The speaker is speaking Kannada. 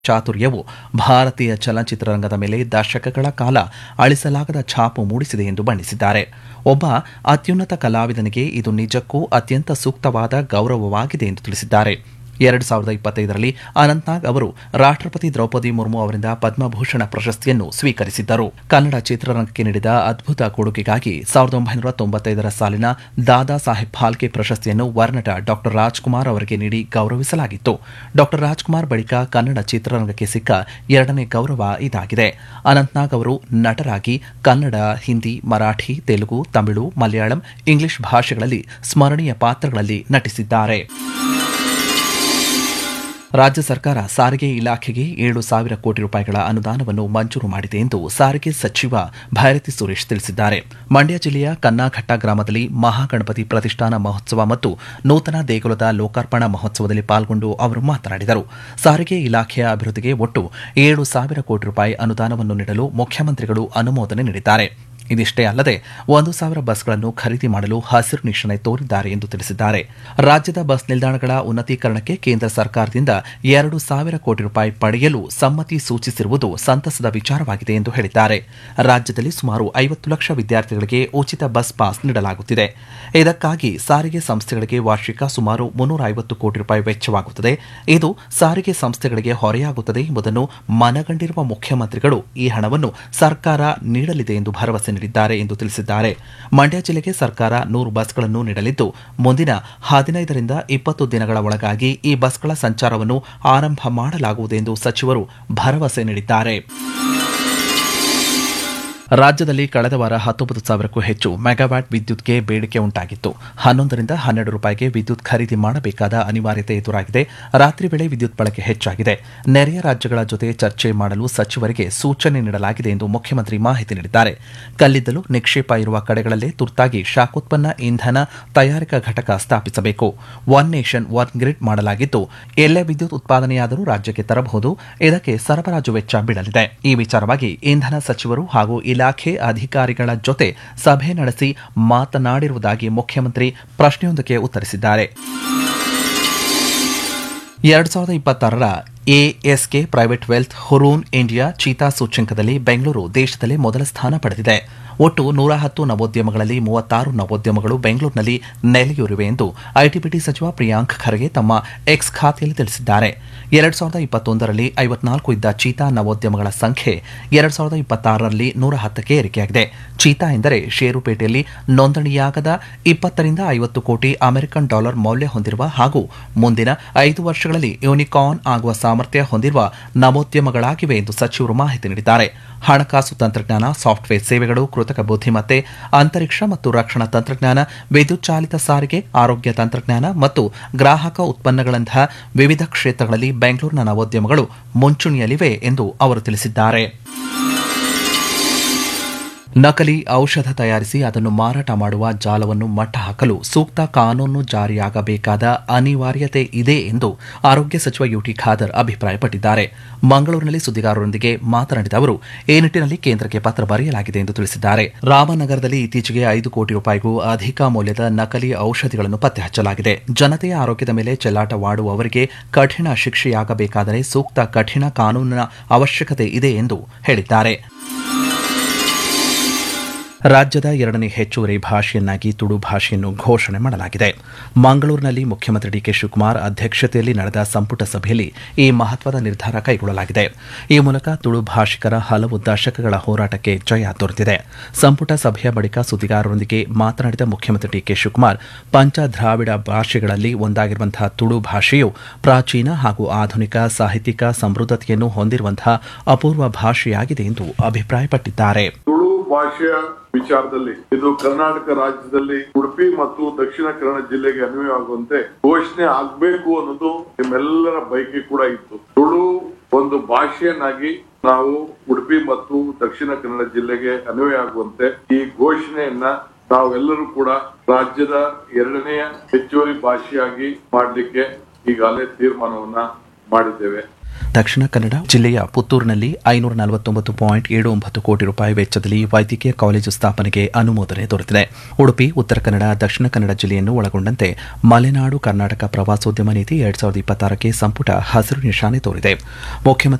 ಚಾತುರ್ಯವು ಭಾರತೀಯ ಚಲನಚಿತ್ರರಂಗದ ಮೇಲೆ ದಶಕಗಳ ಕಾಲ ಅಳಿಸಲಾಗದ ಛಾಪು ಮೂಡಿಸಿದೆ ಎಂದು ಬಣ್ಣಿಸಿದ್ದಾರೆ ಒಬ್ಬ ಅತ್ಯುನ್ನತ ಕಲಾವಿದನಿಗೆ ಇದು ನಿಜಕ್ಕೂ ಅತ್ಯಂತ ಸೂಕ್ತವಾದ ಗೌರವವಾಗಿದೆ ಎಂದು ತಿಳಿಸಿದ್ದಾರೆ ಎರಡು ಸಾವಿರದ ಇಪ್ಪತ್ತೈದರಲ್ಲಿ ಅನಂತ್ನಾಗ್ ಅವರು ರಾಷ್ಟ್ರಪತಿ ದ್ರೌಪದಿ ಮುರ್ಮು ಅವರಿಂದ ಪದ್ಮಭೂಷಣ ಪ್ರಶಸ್ತಿಯನ್ನು ಸ್ವೀಕರಿಸಿದ್ದರು ಕನ್ನಡ ಚಿತ್ರರಂಗಕ್ಕೆ ನೀಡಿದ ಅದ್ಭುತ ಕೊಡುಗೆಗಾಗಿ ಸಾವಿರದ ಒಂಬೈನೂರ ತೊಂಬತ್ತೈದರ ಸಾಲಿನ ದಾದಾ ಸಾಹೇಬ್ ಫಾಲ್ಕೆ ಪ್ರಶಸ್ತಿಯನ್ನು ವರ್ನಟ ಡಾಕ್ಟರ್ ರಾಜ್ಕುಮಾರ್ ಅವರಿಗೆ ನೀಡಿ ಗೌರವಿಸಲಾಗಿತ್ತು ಡಾಕ್ಟರ್ ರಾಜ್ಕುಮಾರ್ ಬಳಿಕ ಕನ್ನಡ ಚಿತ್ರರಂಗಕ್ಕೆ ಸಿಕ್ಕ ಎರಡನೇ ಗೌರವ ಇದಾಗಿದೆ ಅನಂತ್ನಾಗ್ ಅವರು ನಟರಾಗಿ ಕನ್ನಡ ಹಿಂದಿ ಮರಾಠಿ ತೆಲುಗು ತಮಿಳು ಮಲಯಾಳಂ ಇಂಗ್ಲಿಷ್ ಭಾಷೆಗಳಲ್ಲಿ ಸ್ಮರಣೀಯ ಪಾತ್ರಗಳಲ್ಲಿ ನಟಿಸಿದ್ದಾರೆ ರಾಜ್ಯ ಸರ್ಕಾರ ಸಾರಿಗೆ ಇಲಾಖೆಗೆ ಏಳು ಸಾವಿರ ಕೋಟಿ ರೂಪಾಯಿಗಳ ಅನುದಾನವನ್ನು ಮಂಜೂರು ಮಾಡಿದೆ ಎಂದು ಸಾರಿಗೆ ಸಚಿವ ಭೈರತಿ ಸುರೇಶ್ ತಿಳಿಸಿದ್ದಾರೆ ಮಂಡ್ಯ ಜಿಲ್ಲೆಯ ಕನ್ನಾಘಟ್ಟ ಗ್ರಾಮದಲ್ಲಿ ಮಹಾಗಣಪತಿ ಪ್ರತಿಷ್ಠಾನ ಮಹೋತ್ಸವ ಮತ್ತು ನೂತನ ದೇಗುಲದ ಲೋಕಾರ್ಪಣಾ ಮಹೋತ್ಸವದಲ್ಲಿ ಪಾಲ್ಗೊಂಡು ಅವರು ಮಾತನಾಡಿದರು ಸಾರಿಗೆ ಇಲಾಖೆಯ ಅಭಿವೃದ್ಧಿಗೆ ಒಟ್ಟು ಏಳು ಸಾವಿರ ಕೋಟಿ ರೂಪಾಯಿ ಅನುದಾನವನ್ನು ನೀಡಲು ಮುಖ್ಯಮಂತ್ರಿಗಳು ಅನುಮೋದನೆ ನೀಡಿದ್ದಾರೆ ಇದಿಷ್ಟೇ ಅಲ್ಲದೆ ಒಂದು ಸಾವಿರ ಬಸ್ಗಳನ್ನು ಖರೀದಿ ಮಾಡಲು ಹಸಿರು ನಿಶಾನೆ ತೋರಿದ್ದಾರೆ ಎಂದು ತಿಳಿಸಿದ್ದಾರೆ ರಾಜ್ಯದ ಬಸ್ ನಿಲ್ದಾಣಗಳ ಉನ್ನತೀಕರಣಕ್ಕೆ ಕೇಂದ್ರ ಸರ್ಕಾರದಿಂದ ಎರಡು ಸಾವಿರ ಕೋಟಿ ರೂಪಾಯಿ ಪಡೆಯಲು ಸಮ್ಮತಿ ಸೂಚಿಸಿರುವುದು ಸಂತಸದ ವಿಚಾರವಾಗಿದೆ ಎಂದು ಹೇಳಿದ್ದಾರೆ ರಾಜ್ಯದಲ್ಲಿ ಸುಮಾರು ಐವತ್ತು ಲಕ್ಷ ವಿದ್ಯಾರ್ಥಿಗಳಿಗೆ ಉಚಿತ ಬಸ್ ಪಾಸ್ ನೀಡಲಾಗುತ್ತಿದೆ ಇದಕ್ಕಾಗಿ ಸಾರಿಗೆ ಸಂಸ್ಥೆಗಳಿಗೆ ವಾರ್ಷಿಕ ಸುಮಾರು ಮುನ್ನೂರ ಐವತ್ತು ಕೋಟಿ ರೂಪಾಯಿ ವೆಚ್ಚವಾಗುತ್ತದೆ ಇದು ಸಾರಿಗೆ ಸಂಸ್ಥೆಗಳಿಗೆ ಹೊರೆಯಾಗುತ್ತದೆ ಎಂಬುದನ್ನು ಮನಗಂಡಿರುವ ಮುಖ್ಯಮಂತ್ರಿಗಳು ಈ ಹಣವನ್ನು ಸರ್ಕಾರ ನೀಡಲಿದೆ ಎಂದು ಭರವಸೆ ನೀಡಿದ್ದಾರೆ ಎಂದು ತಿಳಿಸಿದ್ದಾರೆ ಮಂಡ್ಯ ಜಿಲ್ಲೆಗೆ ಸರ್ಕಾರ ನೂರು ಬಸ್ಗಳನ್ನು ನೀಡಲಿದ್ದು ಮುಂದಿನ ಹದಿನೈದರಿಂದ ಇಪ್ಪತ್ತು ದಿನಗಳ ಒಳಗಾಗಿ ಈ ಬಸ್ಗಳ ಸಂಚಾರವನ್ನು ಆರಂಭ ಮಾಡಲಾಗುವುದು ಎಂದು ಸಚಿವರು ಭರವಸೆ ನೀಡಿದ್ದಾರೆ ರಾಜ್ಯದಲ್ಲಿ ಕಳೆದ ವಾರ ಹತ್ತೊಂಬತ್ತು ಸಾವಿರಕ್ಕೂ ಹೆಚ್ಚು ಮೆಗಾವ್ಯಾಟ್ ವಿದ್ಯುತ್ಗೆ ಬೇಡಿಕೆ ಉಂಟಾಗಿತ್ತು ಹನ್ನೊಂದರಿಂದ ಹನ್ನೆರಡು ರೂಪಾಯಿಗೆ ವಿದ್ಯುತ್ ಖರೀದಿ ಮಾಡಬೇಕಾದ ಅನಿವಾರ್ಯತೆ ಎದುರಾಗಿದೆ ರಾತ್ರಿ ವೇಳೆ ವಿದ್ಯುತ್ ಬಳಕೆ ಹೆಚ್ಚಾಗಿದೆ ನೆರೆಯ ರಾಜ್ಯಗಳ ಜೊತೆ ಚರ್ಚೆ ಮಾಡಲು ಸಚಿವರಿಗೆ ಸೂಚನೆ ನೀಡಲಾಗಿದೆ ಎಂದು ಮುಖ್ಯಮಂತ್ರಿ ಮಾಹಿತಿ ನೀಡಿದ್ದಾರೆ ಕಲ್ಲಿದ್ದಲು ನಿಕ್ಷೇಪ ಇರುವ ಕಡೆಗಳಲ್ಲೇ ತುರ್ತಾಗಿ ಶಾಖೋತ್ಪನ್ನ ಇಂಧನ ತಯಾರಿಕಾ ಘಟಕ ಸ್ಥಾಪಿಸಬೇಕು ಒನ್ ನೇಷನ್ ಒನ್ ಗ್ರಿಡ್ ಮಾಡಲಾಗಿದ್ದು ಎಲ್ಲೇ ವಿದ್ಯುತ್ ಉತ್ಪಾದನೆಯಾದರೂ ರಾಜ್ಯಕ್ಕೆ ತರಬಹುದು ಇದಕ್ಕೆ ಸರಬರಾಜು ವೆಚ್ಚ ಬೀಳಲಿದೆ ಈ ವಿಚಾರವಾಗಿ ಇಂಧನ ಸಚಿವರು ಹಾಗೂ ಇಲಾಖೆ ಅಧಿಕಾರಿಗಳ ಜೊತೆ ಸಭೆ ನಡೆಸಿ ಮಾತನಾಡಿರುವುದಾಗಿ ಮುಖ್ಯಮಂತ್ರಿ ಪ್ರಶ್ನೆಯೊಂದಕ್ಕೆ ಉತ್ತರಿಸಿದ್ದಾರೆ ಎರಡು ಸಾವಿರದ ಇಪ್ಪತ್ತಾರರ ASK private wealth Hurun India ಚೀತಾ ಸೂಚ್ಯಂಕದಲ್ಲಿ ಬೆಂಗಳೂರು ದೇಶದಲ್ಲೇ ಮೊದಲ ಸ್ಥಾನ ಪಡೆದಿದೆ ಒಟ್ಟು ನೂರ ಹತ್ತು ನವೋದ್ಯಮಗಳಲ್ಲಿ ಮೂವತ್ತಾರು ನವೋದ್ಯಮಗಳು ಬೆಂಗಳೂರಿನಲ್ಲಿ ನೆಲೆಯೂರಿವೆ ಎಂದು ಐಟಿಬಿಟಿ ಸಚಿವ ಪ್ರಿಯಾಂಕ್ ಖರ್ಗೆ ತಮ್ಮ ಎಕ್ಸ್ ಖಾತೆಯಲ್ಲಿ ತಿಳಿಸಿದ್ದಾರೆ ಎರಡು ಸಾವಿರದ ಇಪ್ಪತ್ತೊಂದರಲ್ಲಿ ಐವತ್ನಾಲ್ಕು ಇದ್ದ ಚೀತಾ ನವೋದ್ಯಮಗಳ ಸಂಖ್ಯೆ ಎರಡು ಸಾವಿರದ ಇಪ್ಪತ್ತಾರರಲ್ಲಿ ನೂರ ಹತ್ತಕ್ಕೆ ಏರಿಕೆಯಾಗಿದೆ ಚೀತಾ ಎಂದರೆ ಷೇರುಪೇಟೆಯಲ್ಲಿ ನೋಂದಣಿಯಾಗದ ಇಪ್ಪತ್ತರಿಂದ ಐವತ್ತು ಕೋಟಿ ಅಮೆರಿಕನ್ ಡಾಲರ್ ಮೌಲ್ಯ ಹೊಂದಿರುವ ಹಾಗೂ ಮುಂದಿನ ಐದು ವರ್ಷಗಳಲ್ಲಿ ಯೂನಿಕಾರ್ನ್ ಆಗುವ ಸಾಮರ್ಥ್ಯ ಹೊಂದಿರುವ ನವೋದ್ಯಮಗಳಾಗಿವೆ ಎಂದು ಸಚಿವರು ಮಾಹಿತಿ ನೀಡಿದ್ದಾರೆ ಹಣಕಾಸು ತಂತ್ರಜ್ಞಾನ ಸಾಫ್ಟ್ವೇರ್ ಸೇವೆಗಳು ಕೃತಕ ಬುದ್ಧಿಮತ್ತೆ ಅಂತರಿಕ್ಷ ಮತ್ತು ರಕ್ಷಣಾ ತಂತ್ರಜ್ಞಾನ ವಿದ್ಯುತ್ ಚಾಲಿತ ಸಾರಿಗೆ ಆರೋಗ್ಯ ತಂತ್ರಜ್ಞಾನ ಮತ್ತು ಗ್ರಾಹಕ ಉತ್ಪನ್ನಗಳಂತಹ ವಿವಿಧ ಕ್ಷೇತ್ರಗಳಲ್ಲಿ ಬೆಂಗಳೂರಿನ ನವೋದ್ಯಮಗಳು ಮುಂಚೂಣಿಯಲ್ಲಿವೆ ಎಂದು ಅವರು ತಿಳಿಸಿದ್ದಾರೆ ನಕಲಿ ಔಷಧ ತಯಾರಿಸಿ ಅದನ್ನು ಮಾರಾಟ ಮಾಡುವ ಜಾಲವನ್ನು ಮಟ್ಟ ಹಾಕಲು ಸೂಕ್ತ ಕಾನೂನು ಜಾರಿಯಾಗಬೇಕಾದ ಅನಿವಾರ್ಯತೆ ಇದೆ ಎಂದು ಆರೋಗ್ಯ ಸಚಿವ ಯುಟಿ ಖಾದರ್ ಅಭಿಪ್ರಾಯಪಟ್ಟಿದ್ದಾರೆ ಮಂಗಳೂರಿನಲ್ಲಿ ಸುದ್ದಿಗಾರರೊಂದಿಗೆ ಮಾತನಾಡಿದ ಅವರು ಈ ನಿಟ್ಟಿನಲ್ಲಿ ಕೇಂದ್ರಕ್ಕೆ ಪತ್ರ ಬರೆಯಲಾಗಿದೆ ಎಂದು ತಿಳಿಸಿದ್ದಾರೆ ರಾಮನಗರದಲ್ಲಿ ಇತ್ತೀಚೆಗೆ ಐದು ಕೋಟಿ ರೂಪಾಯಿಗೂ ಅಧಿಕ ಮೌಲ್ಯದ ನಕಲಿ ಔಷಧಿಗಳನ್ನು ಪತ್ತೆ ಹಚ್ಚಲಾಗಿದೆ ಜನತೆಯ ಆರೋಗ್ಯದ ಮೇಲೆ ಚೆಲ್ಲಾಟವಾಡುವವರಿಗೆ ಕಠಿಣ ಶಿಕ್ಷೆಯಾಗಬೇಕಾದರೆ ಸೂಕ್ತ ಕಠಿಣ ಕಾನೂನಿನ ಅವಶ್ಯಕತೆ ಇದೆ ಎಂದು ಹೇಳಿದ್ದಾರೆ ರಾಜ್ಯದ ಎರಡನೇ ಹೆಚ್ಚುವರಿ ಭಾಷೆಯನ್ನಾಗಿ ತುಳು ಭಾಷೆಯನ್ನು ಘೋಷಣೆ ಮಾಡಲಾಗಿದೆ ಮಂಗಳೂರಿನಲ್ಲಿ ಮುಖ್ಯಮಂತ್ರಿ ಡಿಕೆ ಶಿವಕುಮಾರ್ ಅಧ್ಯಕ್ಷತೆಯಲ್ಲಿ ನಡೆದ ಸಂಪುಟ ಸಭೆಯಲ್ಲಿ ಈ ಮಹತ್ವದ ನಿರ್ಧಾರ ಕೈಗೊಳ್ಳಲಾಗಿದೆ ಈ ಮೂಲಕ ತುಳು ಭಾಷಿಕರ ಹಲವು ದಶಕಗಳ ಹೋರಾಟಕ್ಕೆ ಜಯ ದೊರೆತಿದೆ ಸಂಪುಟ ಸಭೆಯ ಬಳಿಕ ಸುದ್ದಿಗಾರರೊಂದಿಗೆ ಮಾತನಾಡಿದ ಮುಖ್ಯಮಂತ್ರಿ ಡಿಕೆ ಶಿವಕುಮಾರ್ ಪಂಚ ದ್ರಾವಿಡ ಭಾಷೆಗಳಲ್ಲಿ ಒಂದಾಗಿರುವಂತಹ ತುಳು ಭಾಷೆಯು ಪ್ರಾಚೀನ ಹಾಗೂ ಆಧುನಿಕ ಸಾಹಿತ್ಯಿಕ ಸಮೃದ್ಧತೆಯನ್ನು ಹೊಂದಿರುವಂತಹ ಅಪೂರ್ವ ಭಾಷೆಯಾಗಿದೆ ಎಂದು ಅಭಿಪ್ರಾಯಪಟ್ಟಿದ್ದಾರೆ ತುಳು ಭಾಷೆಯ ವಿಚಾರದಲ್ಲಿ ಇದು ಕರ್ನಾಟಕ ರಾಜ್ಯದಲ್ಲಿ ಉಡುಪಿ ಮತ್ತು ದಕ್ಷಿಣ ಕನ್ನಡ ಜಿಲ್ಲೆಗೆ ಅನ್ವಯವಾಗುವಂತೆ ಘೋಷಣೆ ಆಗ್ಬೇಕು ಅನ್ನೋದು ನಿಮ್ಮೆಲ್ಲರ ಬಯಕೆ ಕೂಡ ಇತ್ತು ತುಳು ಒಂದು ಭಾಷೆಯನ್ನಾಗಿ ನಾವು ಉಡುಪಿ ಮತ್ತು ದಕ್ಷಿಣ ಕನ್ನಡ ಜಿಲ್ಲೆಗೆ ಅನ್ವಯ ಆಗುವಂತೆ ಈ ಘೋಷಣೆಯನ್ನ ನಾವೆಲ್ಲರೂ ಕೂಡ ರಾಜ್ಯದ ಎರಡನೆಯ ಹೆಚ್ಚುವರಿ ಭಾಷೆಯಾಗಿ ಮಾಡಲಿಕ್ಕೆ ಈಗಾಗಲೇ ತೀರ್ಮಾನವನ್ನ ಮಾಡಿದ್ದೇವೆ ದಕ್ಷಿಣ ಕನ್ನಡ ಜಿಲ್ಲೆಯ ಪುತ್ತೂರಿನಲ್ಲಿ ಐನೂರ ನಲವತ್ತೊಂಬತ್ತು ಪಾಯಿಂಟ್ ಏಳು ಒಂಬತ್ತು ಕೋಟಿ ರೂಪಾಯಿ ವೆಚ್ಚದಲ್ಲಿ ವೈದ್ಯಕೀಯ ಕಾಲೇಜು ಸ್ಥಾಪನೆಗೆ ಅನುಮೋದನೆ ದೊರೆತಿದೆ ಉಡುಪಿ ಉತ್ತರ ಕನ್ನಡ ದಕ್ಷಿಣ ಕನ್ನಡ ಜಿಲ್ಲೆಯನ್ನು ಒಳಗೊಂಡಂತೆ ಮಲೆನಾಡು ಕರ್ನಾಟಕ ಪ್ರವಾಸೋದ್ಯಮ ನೀತಿ ಎರಡ್ ಸಾವಿರದ ಇಪ್ಪತ್ತಾರಕ್ಕೆ ಸಂಪುಟ ಹಸಿರು ನಿಶಾನೆ ತೋರಿದೆ ಮುಖ್ಯಮಂತ್ರಿ